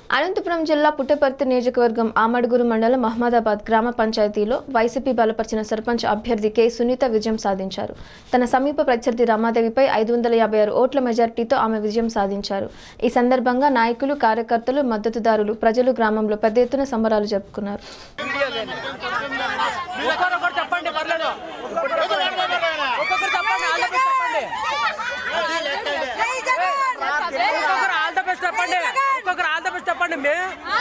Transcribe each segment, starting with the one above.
అనంతపురం జిల్లా పుట్టపర్తి నియోజకవర్గం ఆమడుగురు మండలం మహమ్మదాబాద్ గ్రామ పంచాయతీలో వైసీపీ బలపరిచిన సర్పంచ్ అభ్యర్థి కె సునీత విజయం సాధించారు తన సమీప ప్రత్యర్థి రమాదేవిపై ఐదు వందల యాభై ఆరు ఓట్ల మెజార్టీతో ఆమె విజయం సాధించారు ఈ సందర్భంగా నాయకులు కార్యకర్తలు మద్దతుదారులు ప్రజలు గ్రామంలో పెద్ద ఎత్తున సంబరాలు జరుపుకున్నారు ఒక్కొక్కరు చెప్పండి పర్లేదు ఒక్కొక్కరు చెప్పండి ఆల్ ద బెస్ట్ చెప్పండి ఒక్కొక్కరు ఆల్ ద బెస్ట్ చెప్పండి ఒక్కొక్కరు ఆల్ ద బెస్ట్ చెప్పండి మే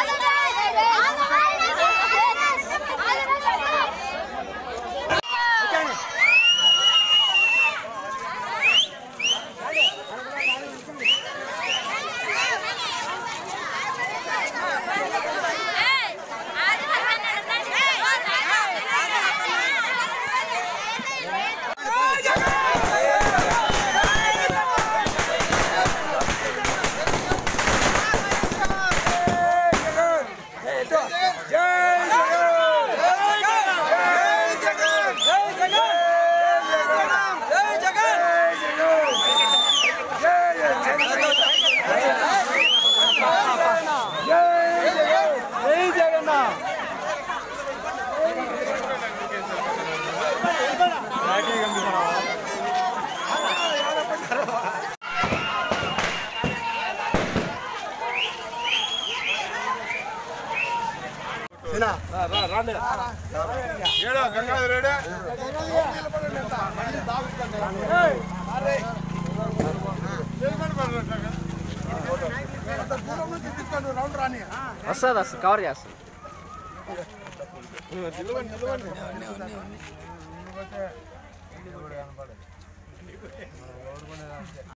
ఏడా గంగాధర్ ఏడా వస్తుంది వస్తుంది కవర్ చేస్తుంది